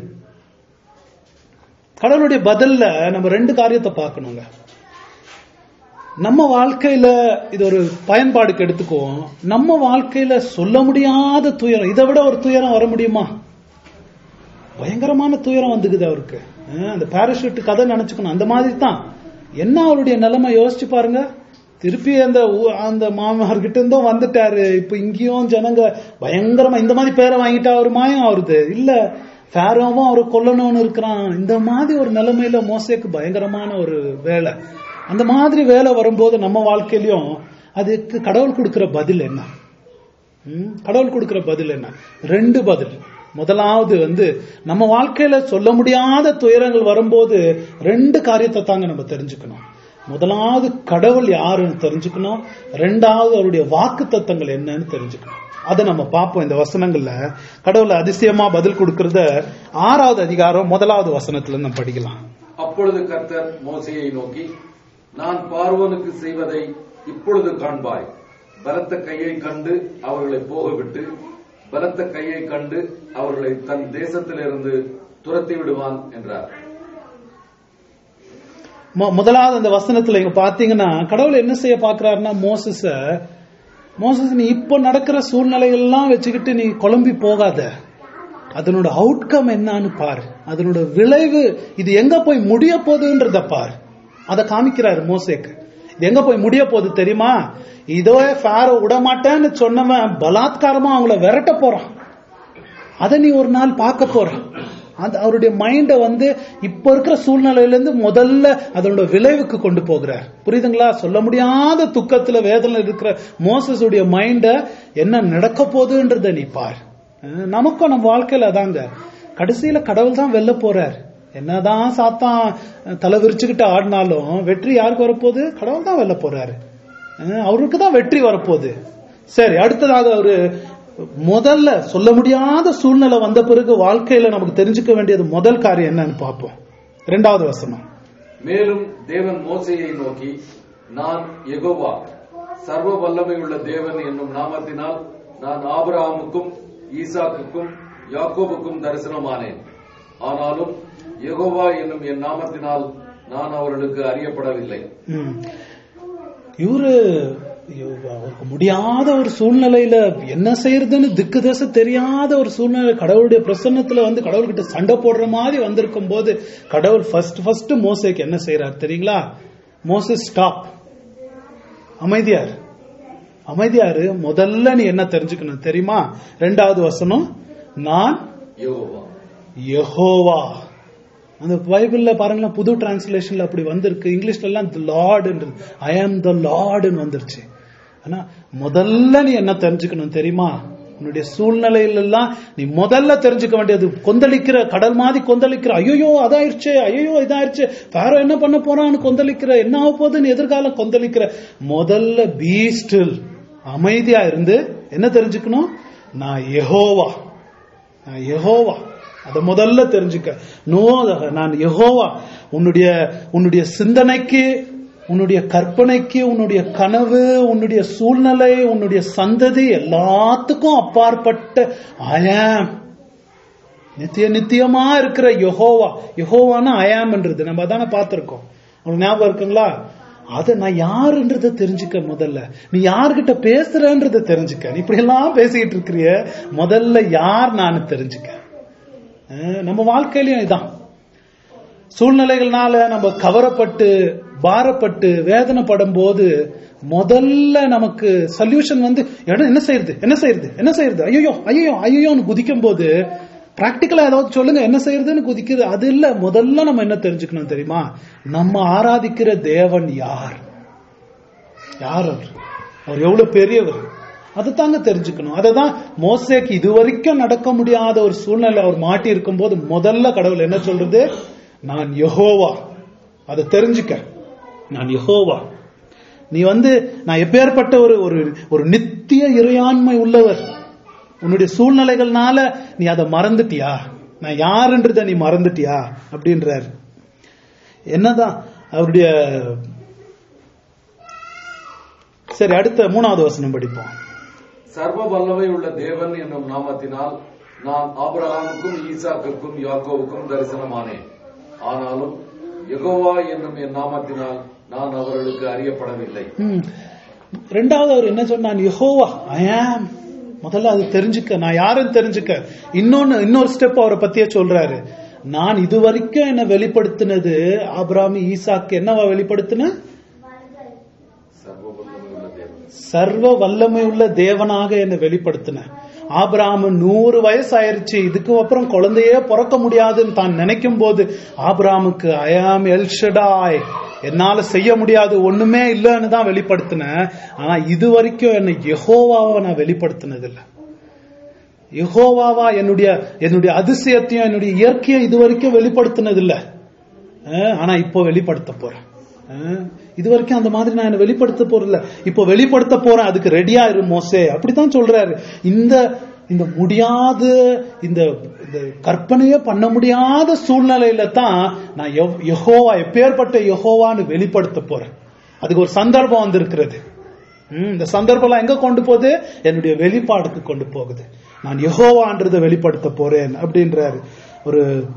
கடவுளுடைய பதில்ல நம்ம ரெண்டு காரியத்தை பார்க்கணுங்க நம்ம வாழ்க்கையில இது ஒரு பயன்பாடுக்கு எடுத்துக்குவோம் நம்ம வாழ்க்கையில சொல்ல முடியாத துயரம் இதை விட ஒரு துயரம் வர முடியுமா பயங்கரமான துயரம் வந்துக்குது அவருக்கு அஹ் அந்த பாராஷூட் கதை நினைச்சுக்கணும் அந்த மாதிரி தான் என்ன அவருடைய நிலைமை யோசிச்சு பாருங்க திருப்பி அந்த ஊ- அந்த மாமனார்கிட்ட இருந்தும் வந்துட்டாரு இப்ப இங்கேயும் ஜனங்க பயங்கரமா இந்த மாதிரி பேரை வாங்கிட்டா ஒரு மாயம் ஆகுது இல்ல ஃபேரோவும் அவரை கொல்லணும்னு இருக்கிறான் இந்த மாதிரி ஒரு நிலைமையில மோசேக்கு பயங்கரமான ஒரு வேலை அந்த மாதிரி வேலை வரும்போது நம்ம வாழ்க்கையிலயும் அதுக்கு கடவுள் கொடுக்கிற பதில் என்ன ம், கடவுள் கொடுக்கிற பதில் என்ன ரெண்டு பதில் முதலாவது வந்து நம்ம வாழ்க்கையில சொல்ல முடியாத துயரங்கள் வரும்போது ரெண்டு காரியத்தை தாங்க நம்ம தெரிஞ்சுக்கணும் முதலாவது கடவுள் யாருன்னு தெரிஞ்சுக்கணும் ரெண்டாவது அவருடைய வாக்கு தத்தங்கள் என்னன்னு தெரிஞ்சுக்கணும் அதை நம்ம பார்ப்போம் இந்த வசனங்கள்ல கடவுள் அதிசயமா பதில் கொடுக்கறத ஆறாவது அதிகாரம் முதலாவது வசனத்துல நம்ம படிக்கலாம் அப்பொழுது கர்த்தர் மோசேயை நோக்கி நான் பார்வோனுக்கு செய்வதை இப்பொழுது காண்பாய் பலத்த கையை கண்டு அவர்களை போகவிட்டு பலத்த கையை கண்டு அவர்களை தன் தேசத்திலிருந்து துரத்தி விடுவான் என்றார் மு- முதலாவது அந்த வசனத்துல இங்க பாத்தீங்கன்னா கடவுள் என்ன செய்ய பாக்குறாருன்னா மோசஸ மோசஸ் நீ இப்ப நடக்கிற சூழ்நிலைகள்லாம் வச்சுக்கிட்டு நீ குழம்பி போகாத அதனோட அவுட்கம் என்னன்னு பாரு அதனோட விளைவு இது எங்க போய் முடிய போகுதுன்றத பாரு அதை காமிக்கிறாரு மோசேக்கு இது எங்க போய் முடிய போகுது தெரியுமா இதோ ஃபேரோ விட மாட்டேன்னு சொன்னவன் பலாத்காரமா அவங்கள விரட்ட போறான் அதை நீ ஒரு நாள் பார்க்க போற அந்த அவருடைய மைண்ட வந்து இப்ப இருக்கிற சூழ்நிலையில இருந்து முதல்ல அதனோட விளைவுக்கு கொண்டு போகிறார் புரியுதுங்களா சொல்ல முடியாத துக்கத்துல வேதனை இருக்கிற மோசஸுடைய மைண்ட என்ன நடக்க போகுதுன்றத நீ பார் அஹ் நமக்கும் நம்ம வாழ்க்கையில அதாங்க கடைசியில கடவுள் தான் வெல்ல போறார் என்னதான் சாத்தான் தலை விரிச்சுக்கிட்டு ஆடினாலும் வெற்றி யாருக்கு வரப்போகுது கடவுள் தான் வெல்ல போறாரு அஹ் அவருக்கு தான் வெற்றி வரப்போகுது சரி அடுத்ததாக ஒரு முதல்ல சொல்ல முடியாத சூழ்நிலை வந்த பிறகு வாழ்க்கையில நமக்கு தெரிஞ்சுக்க வேண்டியது முதல் காரியம் என்னன்னு பார்ப்போம் இரண்டாவது வசனம் மேலும் தேவன் மோசேயை நோக்கி நான் யெகோவா சர்வ வல்லமையுள்ள தேவன் என்னும் நாமத்தினால் நான் ஆபிரகாமுக்கும் ஈசாக்குக்கும் யாக்கோபுக்கும் தரிசனமானேன் ஆனாலும் யெகோவா என்னும் என் நாமத்தினால் நான் அவர்களுக்கு அறியப்படவில்லை ம். இவரு இவ- அவருக்கு முடியாத ஒரு சூழ்நிலையில என்ன செய்யறதுன்னு திக்கு தசை தெரியாத ஒரு சூழ்நிலை கடவுளுடைய பிரசன்னத்துல வந்து கடவுள்கிட்ட சண்டை போடுற மாதிரி வந்திருக்கும் போது கடவுள் ஃபர்ஸ்ட் ஃபர்ஸ்ட் மோசேக்கு என்ன செய்யறாரு தெரியுங்களா மோசஸ் ஸ்டாப் அமைதியார் அமைதியாரு முதல்ல நீ என்ன தெரிஞ்சுக்கணும் தெரியுமா ரெண்டாவது வசனம் நான் யெகோவா யெகோவா அந்த பைபிள்ல பாருங்களேன் புது டிரான்ஸ்லேஷன்ல அப்படி வந்திருக்கு இங்கிலீஷ்ல எல்லாம் லார்டுன்றது ஐ ஆம் த லார்டுன்னு வந்துருச்சு ஆனா முதல்ல நீ என்ன தெரிஞ்சுக்கணும் தெரியுமா உன்னுடைய சூழ்நிலையில எல்லாம் நீ முதல்ல தெரிஞ்சுக்க வேண்டியது கொந்தளிக்கிற கடல் மாதிரி கொந்தளிக்கிற ஐயோ அதாயிருச்சு ஐயோ இதாயிருச்சு வேற என்ன பண்ண போறான்னு கொந்தளிக்கிற என்ன ஆக போகுதுன்னு எதிர்காலம் கொந்தளிக்கிற முதல்ல பீஸ்டில் அமைதியா இருந்து என்ன தெரிஞ்சுக்கணும் நான் யெகோவா நான் யெகோவா அத முதல்ல தெரிஞ்சுக்க நோ நான் யெகோவா உன்னுடைய உன்னுடைய சிந்தனைக்கு உன்னுடைய கற்பனைக்கு உன்னுடைய கனவு உன்னுடைய சூழ்நிலை உன்னுடைய சந்ததி எல்லாத்துக்கும் அப்பாற்பட்ட ஆயாம் நித்திய நித்தியமா இருக்கிற யெகோவா யெகோவானா அயாம்ன்றது நம்ம அதானே பார்த்திருக்கோம் உங்களுக்கு ஞாபகம் இருக்குங்களா அத நான் யாருன்றத தெரிஞ்சுக்க முதல்ல நீ யார்கிட்ட பேசுறன்றத தெரிஞ்சுக்க நீ இப்படி எல்லாம் பேசிக்கிட்டு இருக்கிறிய முதல்ல யார் நான் தெரிஞ்சுக்க அஹ் நம்ம வாழ்க்கையிலயும் இதான் சூழ்நிலைகள்னால நம்ம கவரப்பட்டு பாரப்பட்டு வேதனைப்படும் போது முதல்ல நமக்கு சொல்யூஷன் வந்து இடம் என்ன செய்யறது என்ன செய்யறது என்ன செய்யறது ஐயோ ஐயோ ஐயோன்னு குதிக்கும் போது பிராக்டிக்கலா ஏதாவது சொல்லுங்க என்ன செய்யறதுன்னு குதிக்குது அது இல்ல முதல்ல நம்ம என்ன தெரிஞ்சுக்கணும் தெரியுமா நம்ம ஆராதிக்கிற தேவன் யார் யார் அவர் அவர் எவ்வளவு பெரியவர் அதுதாங்க தெரிஞ்சுக்கணும் அததான் மோசேக்கு இதுவரைக்கும் நடக்க முடியாத ஒரு சூழ்நிலை அவர் மாட்டி இருக்கும்போது முதல்ல கடவுள் என்ன சொல்றது நான் யெகோவா அதை தெரிஞ்சுக்க நான் யெகோவா நீ வந்து நான் எப்பேற்பட்ட ஒரு ஒரு ஒரு நித்திய இறையாண்மை உள்ளவர் உன்னுடைய சூழ்நிலைகள்னால நீ அதை மறந்துட்டியா நான் யாருன்றத நீ மறந்துட்டியா அப்படின்றாரு என்னதான் அவருடைய சரி அடுத்த மூணாவது வசனம் படிப்போம் சர்வ வல்லமை உள்ள தேவன் என்னும் நாமத்தினால் நான் ஆபிரகாமுக்கும் ஈசாக்குக்கும் யாக்கோவுக்கும் தரிசனமானேன் ஆனாலும் யெகோவா என்னும் என் நாமத்தினால் நான் அவர்களுக்கு அறியப்படவில்லை ம். ரெண்டாவது அவர் என்ன சொன்னான் யெகோவா ஐ ஆம் முதல்ல அது தெரிஞ்சுக்க நான் யாருன்னு தெரிஞ்சுக்க இன்னொன்னு இன்னொரு ஸ்டெப் அவரை பத்தியே சொல்றாரு நான் இதுவரைக்கும் என்ன வெளிப்படுத்தினது ஆபிராமி ஈசாக்கு என்னவா வெளிப்படுத்தின சர்வ வல்லமை உள்ள தேவன் சர்வ வல்லமை உள்ள தேவனாக என்னை வெளிப்படுத்தின ஆபிராமு நூறு வயசு ஆயிருச்சு இதுக்கு அப்புறம் குழந்தையே பிறக்க முடியாதுன்னு தான் நினைக்கும் போது ஆபிராமுக்கு ஐயாம் எல்ஷடாய் என்னால செய்ய முடியாது ஒண்ணுமே இல்லைன்னு தான் வெளிப்படுத்தினேன் ஆனா இது வரைக்கும் என்னை யெகோவாவை நான் வெளிப்படுத்தினது இல்ல யெகோவாவா என்னுடைய என்னுடைய அதிசயத்தையும் என்னுடைய இயற்கையை இது வரைக்கும் வெளிப்படுத்தினது இல்ல அஹ், ஆனா இப்போ வெளிப்படுத்த போறேன் அஹ், இது வரைக்கும் அந்த மாதிரி நான் என்ன வெளிப்படுத்த போறல இப்போ வெளிப்படுத்த போறேன் அதுக்கு ரெடியா இரு மோசே அப்படித்தான் சொல்றாரு இந்த இந்த முடியாத இந்த இந்த கற்பனையே பண்ண முடியாத சூழ்நிலையில தான் நான் எவ்- யெகோவா எப்பேற்பட்ட யெகோவான்னு வெளிப்படுத்த போறேன் அதுக்கு ஒரு சந்தர்ப்பம் வந்திருக்கிறது ம், இந்த சந்தர்ப்பம்லாம் எங்க கொண்டு போகுது என்னுடைய வெளிப்பாடுக்கு கொண்டு போகுது நான் யெகோவான்றதை வெளிப்படுத்த போறேன் அப்படின்றாரு ஒரு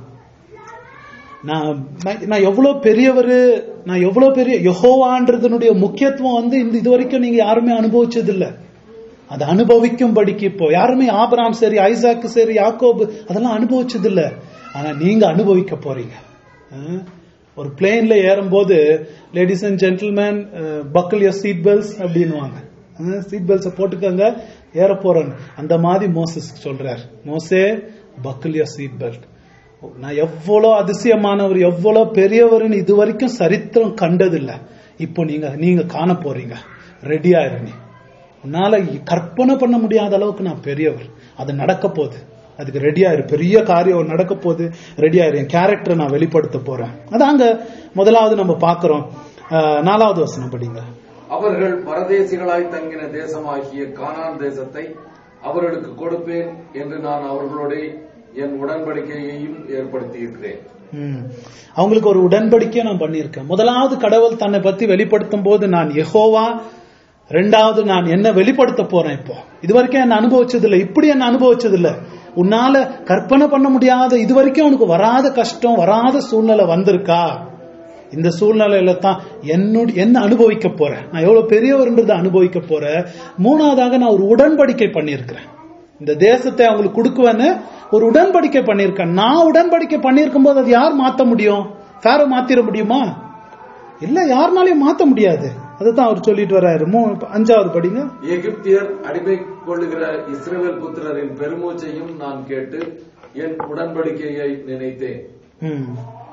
நான் நான் நான் எவ்வளவு பெரியவர் நான் எவ்வளவு பெரிய யெகோவான்றதனுடைய முக்கியத்துவம் வந்து இந்த இது வரைக்கும் நீங்க யாருமே அனுபவிச்சது இல்ல அதை அனுபவிக்கும்படிக்கு இப்போ யாருமே ஆபிராம் சரி ஐசாக்கு சரி யாக்கோபு அதெல்லாம் அனுபவிச்சது இல்ல ஆனா நீங்க அனுபவிக்க போறீங்க அஹ், ஒரு பிளேன்ல ஏறும்போது ladies and gentleman buckle your seat belts அப்படின்னுவாங்க சீட் பெல்ட்ஸை போட்டுக்கோங்க ஏற போறேன்னு அந்த மாதிரி மோசஸ் சொல்றார் மோசே பக்கல் யர் சீட் பெல்ட் நான் எவ்வளவு அதிசயமானவர் எவ்வளவு பெரியவர்னு இது வரைக்கும் சரித்திரம் கண்டதில்ல இப்போ நீங்க நீங்க காண போறீங்க ரெடியா இருங்க உன்னால கற்பனை பண்ண முடியாத அளவுக்கு நான் பெரியவர் அது நடக்க போகுது அதுக்கு ரெடியா இரு பெரிய காரியம் நடக்க போகுது ரெடியா இரு என் கேரக்டரை நான் வெளிப்படுத்த போறேன் அதாங்க முதலாவது நம்ம பாக்குறோம் அஹ், நாலாவது வசனம் படிங்க அவர்கள் பரதேசிகளாய் தங்கின தேசமாகிய கானான் தேசத்தை அவர்களுக்கு கொடுப்பேன் என்று நான் அவர்களோட என் உடன்படிக்கையையும் ஏற்படுத்தியிருக்கிறேன் ம். அவங்களுக்கு ஒரு உடன்படிக்கை நான் பண்ணியிருக்கேன் முதலாவது கடவுள் தன்னை பத்தி வெளிப்படுத்தும் போது நான் யெகோவா ரெண்டாவது நான் என்ன வெளிப்படுத்த போறேன் இப்போ இது வரைக்கும் என்ன அனுபவிச்சது இல்ல இப்படி என்ன அனுபவிச்சது இல்ல உன்னால கற்பனை பண்ண முடியாத இது வரைக்கும் உனக்கு வராத கஷ்டம் வராத சூழ்நிலை வந்திருக்கா இந்த சூழ்நிலையில தான் என்னுடைய என்ன அனுபவிக்க போறேன் நான் எவ்வளவு பெரியவர்ன்றதை அனுபவிக்க போறேன் மூணாவதாக நான் ஒரு உடன்படிக்கை பண்ணியிருக்கிறேன் இந்த தேசத்தை அவங்களுக்கு கொடுக்குவேன்னு ஒரு உடன்படிக்கை பண்ணியிருக்கேன் நான் உடன்படிக்கை பண்ணியிருக்கும் போது அது யார் மாத்த முடியும் ஃபேரோ மாத்திர முடியுமா இல்ல யாருனாலையும் மாத்த முடியாது அதுதான் அவர் சொல்லிட்டு வர்றாரு மூ அஞ்சாவது படிங்க எகிப்தியர் அடிமை கொள்ளுகிற இஸ்ரவேல் புத்திரரின் பெருமூச்சையும் நான் கேட்டு என் உடன்படிக்கையை நினைத்தேன் ம்.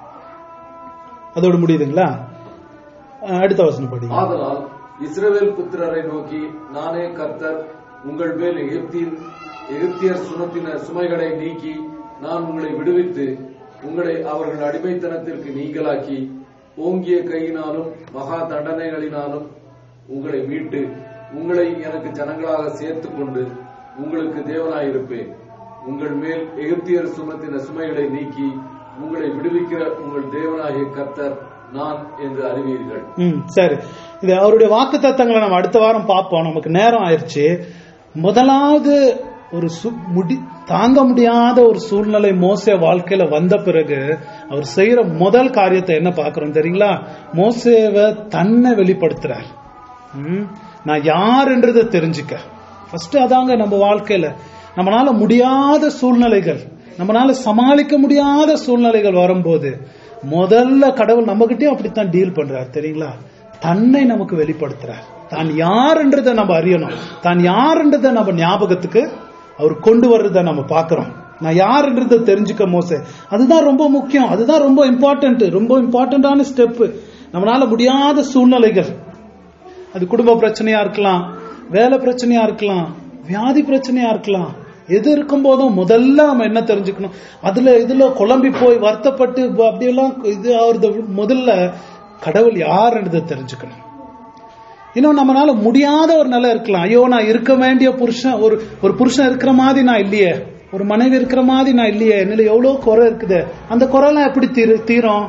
அதோட முடியுதுங்களா அஹ் அடுத்த வசனம் படிங்க ஆதலால் இஸ்ரவேல் புத்திரரை நோக்கி நானே கர்த்தர் உங்கள் மேல் எகிப்தின் எகிப்தியர் சுமத்தின சுமைகளை நீக்கி நான் உங்களை விடுவித்து உங்களை அவர்கள் அடிமைத்தனத்திற்கு நீங்களாக்கி ஓங்கிய கையினாலும் மகா தண்டனைகளினாலும் உங்களை மீட்டு உங்களை எனக்கு ஜனங்களாக சேர்த்துக் கொண்டு உங்களுக்கு தேவனாயிருப்பேன் உங்கள் மேல் எகிப்தியர் சுமத்தின சுமைகளை நீக்கி உங்களை விடுவிக்கிற உங்கள் தேவனாகிய கர்த்தர் நான் என்று அறிவீர்கள் ம் சரி இது அவருடைய வாக்கு தத்தங்களை நம்ம அடுத்த வாரம் பார்ப்போம் நமக்கு நேரம் ஆயிருச்சு முதலாவது ஒரு சு- முடி தாங்க முடியாத ஒரு சூழ்நிலை மோசே வாழ்க்கையில வந்த பிறகு அவர் செய்யற முதல் காரியத்தை என்ன பார்க்கிறோம் தெரியுங்களா மோசேவை தன்னை வெளிப்படுத்துறார் ம், நான் யாருன்றதை தெரிஞ்சுக்க ஃபர்ஸ்ட் அதாங்க நம்ம வாழ்க்கையில நம்மளால முடியாத சூழ்நிலைகள் நம்மளால சமாளிக்க முடியாத சூழ்நிலைகள் வரும்போது முதல்ல கடவுள் நம்மகிட்டயும் அப்படித்தான் டீல் பண்றார் தெரியுங்களா தன்னை நமக்கு வெளிப்படுத்துறார் தான் யாருன்றதை நம்ம அறியணும் தான் யாருன்றதை நம்ம ஞாபகத்துக்கு அவர் கொண்டு வர்றதை நம்ம பார்க்கிறோம் நான் யாருன்றதை தெரிஞ்சுக்க மோசே அதுதான் ரொம்ப முக்கியம் அதுதான் ரொம்ப இம்பார்ட்டன்ட் ரொம்ப இம்பார்ட்டன்டான ஸ்டெப் நம்மளால முடியாத சூழ்நிலைகள் அது குடும்ப பிரச்சனையா இருக்கலாம் வேலை பிரச்சனையா இருக்கலாம் வியாதி பிரச்சனையா இருக்கலாம் எது இருக்கும் போதும் முதல்ல நம்ம என்ன தெரிஞ்சுக்கணும் அதுல இதுல குழம்பி போய் வருத்தப்பட்டு ப- அப்படியெல்லாம் இது ஆகுறது முதல்ல கடவுள் யாருன்றதை தெரிஞ்சுக்கணும் இன்னும் நம்மளால முடியாத ஒரு நிலை இருக்கலாம் ஐயோ நான் இருக்க வேண்டிய புருஷன் ஒரு ஒரு புருஷன் இருக்கிற மாதிரி நான் இல்லையே ஒரு மனைவி இருக்கிற மாதிரி நான் இல்லையே என்னல எவ்வளவு குறை இருக்குது அந்த குறைலாம் எப்படி தீரு தீரும்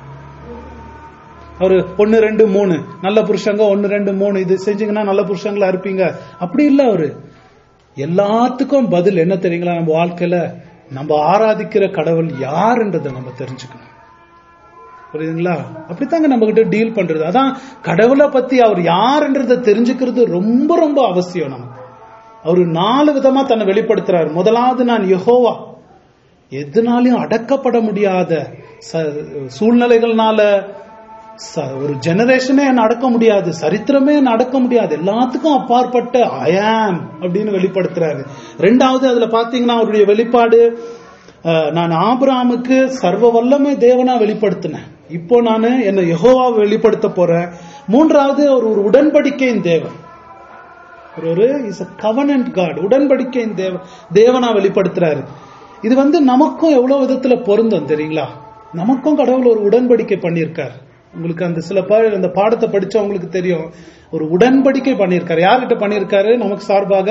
ஒரு ஒன்னு ரெண்டு மூணு நல்ல புருஷங்க ஒன்னு ரெண்டு மூணு இது செஞ்சீங்கன்னா நல்ல புருஷங்களா இருப்பீங்க அப்படி இல்ல அவரு எல்லாத்துக்கும் பதில் என்ன தெரியுங்களா நம்ம வாழ்க்கையில நம்ம ஆராதிக்கிற கடவுள் யாருன்றதை நம்ம தெரிஞ்சுக்கணும் புரியுதுங்களா அப்படித்தாங்க நம்ம கிட்ட டீல் பண்றது அதான் கடவுளை பத்தி அவர் யாருன்றதை தெரிஞ்சுக்கிறது ரொம்ப ரொம்ப அவசியம் நமக்கு அவரு நாலு விதமா தன்னை வெளிப்படுத்துறாரு முதலாவது நான் யெகோவா எதுனாலையும் அடக்கப்பட முடியாத ச- சூழ்நிலைகள்னால ச- ஒரு ஜெனரேஷனே என்ன அடக்க முடியாது சரித்திரமே என்ன அடக்க முடியாது எல்லாத்துக்கும் அப்பாற்பட்ட அயாம் அப்படின்னு வெளிப்படுத்துறாரு ரெண்டாவது அதுல பாத்தீங்கன்னா அவருடைய வெளிப்பாடு அஹ், நான் ஆபிரகாமுக்கு சர்வ வல்லமை தேவனா வெளிப்படுத்தினேன் இப்போ நான் என்ன யெகோவா வெளிப்படுத்த போறேன் மூன்றாவது அவர் ஒரு உடன்படிக்கையின் தேவன் ஒரு ஒரு இஸ் அ கவனன்ட் காட் உடன்படிக்கையின் தேவ தேவனா வெளிப்படுத்துறாரு இது வந்து நமக்கும் எவ்வளவு விதத்துல பொருந்தும் தெரியுங்களா நமக்கும் கடவுள் ஒரு உடன்படிக்கை பண்ணியிருக்கார் உங்களுக்கு அந்த சில பேர் அந்த பாடத்தை படிச்சவங்களுக்கு தெரியும் ஒரு உடன்படிக்கை பண்ணியிருக்காரு யார்கிட்ட பண்ணியிருக்காரு நமக்கு சார்பாக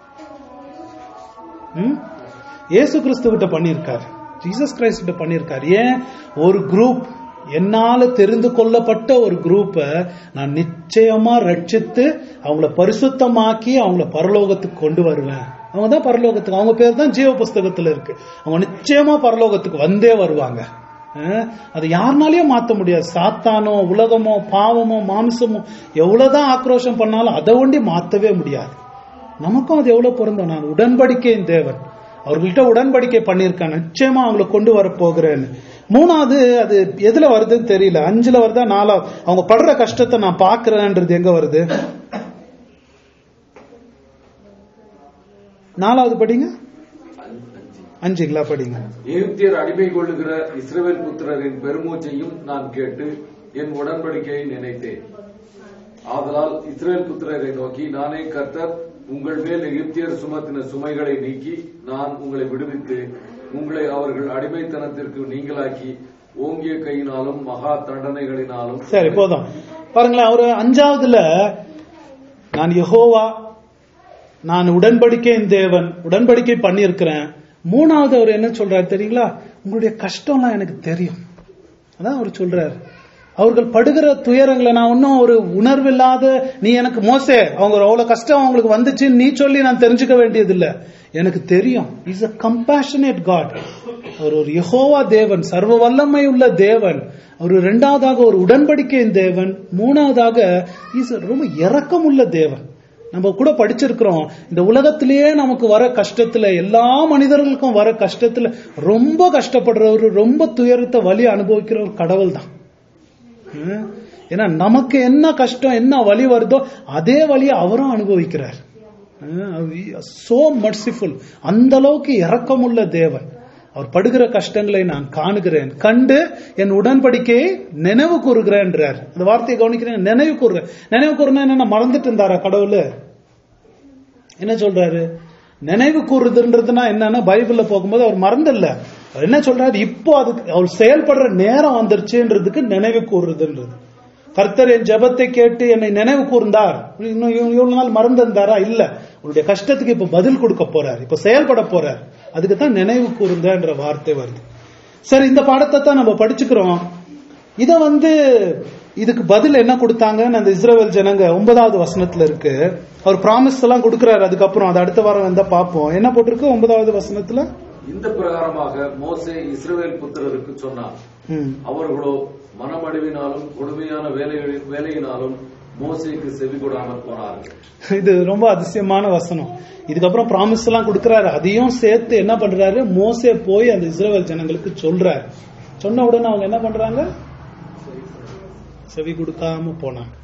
ம்? இயேசு கிறிஸ்து கிட்ட பண்ணியிருக்காரு ஜீசஸ் கிரைஸ்ட் கிட்ட பண்ணியிருக்காரு ஏன் ஒரு குரூப் என்னால தெரிந்து கொள்ளப்பட்ட ஒரு குரூப்பை நான் நிச்சயமா ரட்சித்து அவங்கள பரிசுத்தமாக்கி அவங்கள பரலோகத்துக்கு கொண்டு வருவேன் அவங்க தான் பரலோகத்துக்கு அவங்க பேர் தான் ஜீவ புஸ்தகத்துல இருக்கு அவங்க நிச்சயமா பரலோகத்துக்கு வந்தே வருவாங்க அஹ், அதை யாருனாலையும் மாத்த முடியாது சாத்தானோ உலகமோ பாவமோ மாம்சமோ எவ்வளவுதான் ஆக்ரோஷம் பண்ணாலும் அதை ஒண்டி மாத்தவே முடியாது நமக்கும் அது எவ்வளவு பொருந்தும் நான் உடன்படிக்கையின் தேவன் அவர்கள்ட்ட உடன்படிக்கை பண்ணியிருக்கேன் நிச்சயமா அவங்களை கொண்டு வர போகிறேன்னு மூணாவது அது எதுல வருதுன்னு தெரியல அஞ்சுல வருதா நாலாவது அவங்க படுற கஷ்டத்தை நான் பாக்குறேன்றது எங்க வருது நாலாவது படிங்க அஞ்சுங்களா படிங்க எகிப்தியர் அடிமை கொள்ளுகிற இஸ்ரவேல் புத்திரரின் பெருமூச்சையும் நான் கேட்டு என் உடன்படிக்கையை நினைத்தேன் ஆதலால் இஸ்ரவேல் புத்திரரை நோக்கி நானே கர்த்தர் உங்கள் மேல் எகிப்தியர் சுமத்தின சுமைகளை நீக்கி நான் உங்களை விடுவித்து உங்களை அவர்கள் அடிமைத்தனத்திற்கு நீங்களாக்கி ஓங்கிய கையினாலும் மகா தண்டனைகளினாலும் சரி போதும் பாருங்களேன் அவரு அஞ்சாவதுல நான் யெகோவா நான் உடன்படிக்கையின் தேவன் உடன்படிக்கை பண்ணியிருக்கிறேன் மூணாவது அவர் என்ன சொல்றாரு தெரியுங்களா உங்களுடைய கஷ்டம்லாம் எனக்கு தெரியும் அதான் அவர் சொல்றாரு அவர்கள் படுகிற துயரங்களை நான் இன்னும் ஒரு உணர்வில்லாத நீ எனக்கு மோசே அவங்க அவ்வளவு கஷ்டம் அவங்களுக்கு வந்துச்சுன்னு நீ சொல்லி நான் தெரிஞ்சுக்க வேண்டியதில்லை எனக்கு தெரியும் இஸ் அ கம்பேஷனேட் காட் அவர் ஒரு யெகோவா தேவன் சர்வ வல்லமை உள்ள தேவன் அவர் இரண்டாவதாக ஒரு உடன்படிக்கையின் தேவன் மூணாவதாக இஸ் ரொம்ப இரக்கமுள்ள தேவன் நம்ம கூட படிச்சிருக்கிறோம் இந்த உலகத்திலேயே நமக்கு வர கஷ்டத்துல எல்லா மனிதர்களுக்கும் வர கஷ்டத்துல ரொம்ப கஷ்டப்படுறவர் ரொம்ப துயரத்தை வலி அனுபவிக்கிற ஒரு கடவுள் தான் ஹம்? ஏன்னா நமக்கு என்ன கஷ்டம் என்ன வலி வருதோ அதே வலியை அவரும் அனுபவிக்கிறார் சோ மர்சிஃபுல் அந்த அளவுக்கு இரக்கமுள்ள தேவன் அவர் படுகிற கஷ்டங்களை நான் காணுகிறேன் கண்டு என் உடன்படிக்கையை நினைவு கூறுகிறேன்றார் அந்த வார்த்தையை கவனிக்கிறேன் நினைவு கூறுறேன் நினைவு கூறுனா என்ன மறந்துட்டு இருந்தாரா கடவுள் என்ன சொல்றாரு நினைவு கூறுதுன்றதுனா என்னன்னா பைபிள்ல போகும்போது அவர் மறந்துல்ல அவர் என்ன சொல்றாரு இப்போ அதுக்கு அவர் செயல்படுற நேரம் வந்துருச்சுன்றதுக்கு நினைவு கூறுறதுன்றது கர்த்தர் என் ஜெபத்தை கேட்டு என்னை நினைவு கூர்ந்தார் இன்னும் இவ்வ- இவ்வளவு நாள் மறந்திருந்தாரா இல்ல உங்களுடைய கஷ்டத்துக்கு இப்ப பதில் கொடுக்க போறார் இப்ப செயல்பட போறார் அதுக்கு தான் நினைவு கூர்ந்தன்ற வார்த்தை வருது சரி இந்த பாடத்தை தான் நம்ம படிச்சுக்கிறோம் இத வந்து இதுக்கு பதில் என்ன கொடுத்தாங்கன்னு அந்த இஸ்ரேல் ஜனங்க ஒன்பதாவது வசனத்துல இருக்கு அவர் ப்ராமிஸ் எல்லாம் கொடுக்கறாரு அதுக்கப்புறம் அது அடுத்த வாரம் வந்தா பார்ப்போம் என்ன போட்டிருக்கு ஒன்பதாவது வசனத்துல இந்த பிரகாரமாக மோசே இஸ்ரவேல் புத்திரருக்கு சொன்னார் ம். அவர்களோ மனமடிவினாலும் கொடுமையான வேலைகளின் வேலையினாலும் மோசேக்கு செவி கொடாமல் போனார்கள் இது ரொம்ப அதிசயமான வசனம் இதுக்கப்புறம் ப்ராமிஸ் எல்லாம் கொடுக்கறாரு அதையும் சேர்த்து என்ன பண்றாரு மோசே போய் அந்த இஸ்ரேல் ஜனங்களுக்கு சொல்றாரு சொன்ன உடனே அவங்க என்ன பண்றாங்க செவி கொடுக்காம போனாங்க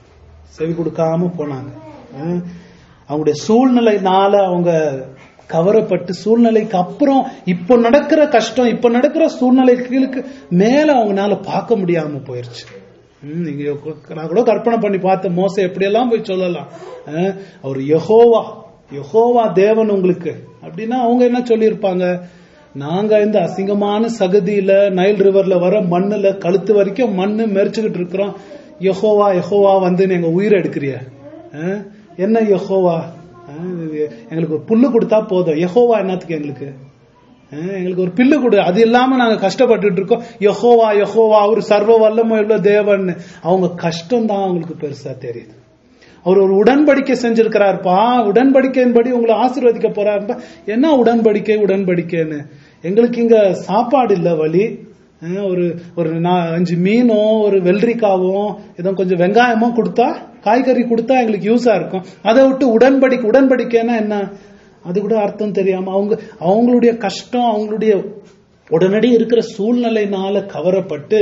செவி கொடுக்காம போனாங்க ஹம். அவங்களுடைய சூழ்நிலைனால அவங்க கவரப்பட்டு சூழ்நிலைக்கு அப்புறம் இப்போ நடக்கிற கஷ்டம் இப்போ நடக்கிற சூழ்நிலைகளுக்கு மேல அவங்கனால பார்க்க முடியாம போயிருச்சு ஹம், நீங்க கு- நான் கூட கற்பனை பண்ணி பார்த்தேன் மோச எப்படியெல்லாம் போய் சொல்லலாம் அஹ், அவர் யெகோவா யெகோவா தேவன் உங்களுக்கு அப்படின்னா அவங்க என்ன சொல்லியிருப்பாங்க நாங்க இந்த அசிங்கமான சகதியில நைல் ரிவர்ல வர மண்ணுல கழுத்து வரைக்கும் மண்ணு மெரிச்சுக்கிட்டு இருக்கிறோம் யெகோவா யெகோவா வந்து நீங்க உயிர் எடுக்கிறிய அஹ், என்ன யெகோவா அஹ், இது எங்களுக்கு ஒரு புல்லு கொடுத்தா போதும் யெகோவா என்னத்துக்கு எங்களுக்கு அஹ், எங்களுக்கு ஒரு பில்லு கொடு அது இல்லாம நாங்க கஷ்டப்பட்டுட்டு இருக்கோம் யெகோவா யெகோவா அவர் சர்வ வல்லமை உள்ள தேவன் அவங்க கஷ்டம் தான் அவங்களுக்கு பெருசா தெரியுது அவர் ஒரு உடன்படிக்கை செஞ்சிருக்கிறாருப்பா உடன்படிக்கையின்படி உங்களை ஆசீர்வதிக்க போறாருப்பா என்ன உடன்படிக்கை உடன்படிக்கைன்னு எங்களுக்கு இங்க சாப்பாடு இல்ல வழி அஹ் ஒரு ஒரு நா- அஞ்சு மீனும் ஒரு வெள்ளரிக்காவும் ஏதோ கொஞ்சம் வெங்காயமும் கொடுத்தா காய்கறி கொடுத்தா எங்களுக்கு யூஸா இருக்கும் அதை விட்டு உடன்படிக்கை உடன்படிக்கைன்னா என்ன அது கூட அர்த்தம் தெரியாம அவங்க அவங்களுடைய கஷ்டம் அவங்களுடைய உடனடி இருக்கிற சூழ்நிலையினால கவரப்பட்டு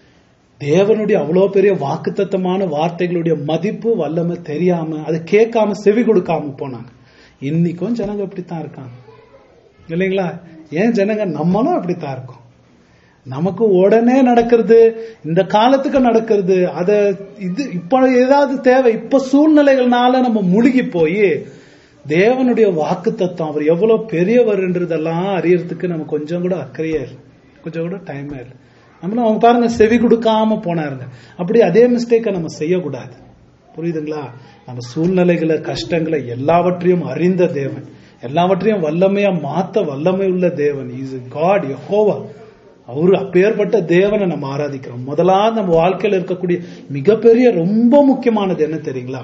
தேவனுடைய அவ்வளோ பெரிய வாக்குத்தத்தமான வார்த்தைகளுடைய மதிப்பு வல்லமை தெரியாம அதை கேட்காம செவி கொடுக்காம போனாங்க இன்னைக்கும் ஜனங்க இப்படித்தான் இருக்காங்க இல்லைங்களா ஏன் ஜனங்க நம்மளும் அப்படித்தான் இருக்கோம் நமக்கு உடனே நடக்கிறது இந்த காலத்துக்கு நடக்கிறது அத இது இப்ப ஏதாவது தேவை இப்ப சூழ்நிலைகள்னால நம்ம முழுகி போய் தேவனுடைய வாக்கு தத்துவம் அவர் எவ்வளவு பெரியவர்ன்றதெல்லாம் அறியறதுக்கு நம்ம கொஞ்சம் கூட அக்கறையே இல்லை கொஞ்சம் கூட டைமே இல்லை நம்மளும் அவங்க பாருங்க செவி கொடுக்காம போனாருங்க அப்படி அதே மிஸ்டேக்கை நம்ம செய்யக்கூடாது புரியுதுங்களா நம்ம சூழ்நிலைகளை கஷ்டங்களை எல்லாவற்றையும் அறிந்த தேவன் எல்லாவற்றையும் வல்லமையா மாத்த வல்லமை உள்ள தேவன் இஸ் காட் யெகோவா அவரு அப்பேற்பட்ட தேவனை நம்ம ஆராதிக்கிறோம் முதலாவது நம்ம வாழ்க்கையில இருக்கக்கூடிய மிகப்பெரிய ரொம்ப முக்கியமானது என்ன தெரியுங்களா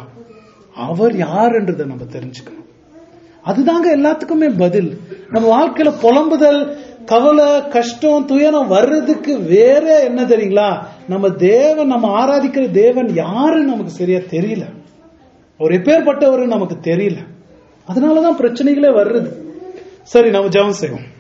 அவர் யாருன்றதை நம்ம தெரிஞ்சுக்கணும் அதுதாங்க எல்லாத்துக்குமே பதில் நம்ம வாழ்க்கையில புலம்புதல் கவலை கஷ்டம் துயரம் வர்றதுக்கு வேற என்ன தெரியுங்களா நம்ம தேவன் நம்ம ஆராதிக்கிற தேவன் யாருன்னு நமக்கு சரியா தெரியல அவர் எப்பேற்பட்டவர் நமக்கு தெரியல அதனாலதான் பிரச்சனைகளே வர்றது சரி நம்ம ஜெபம் செய்வோம்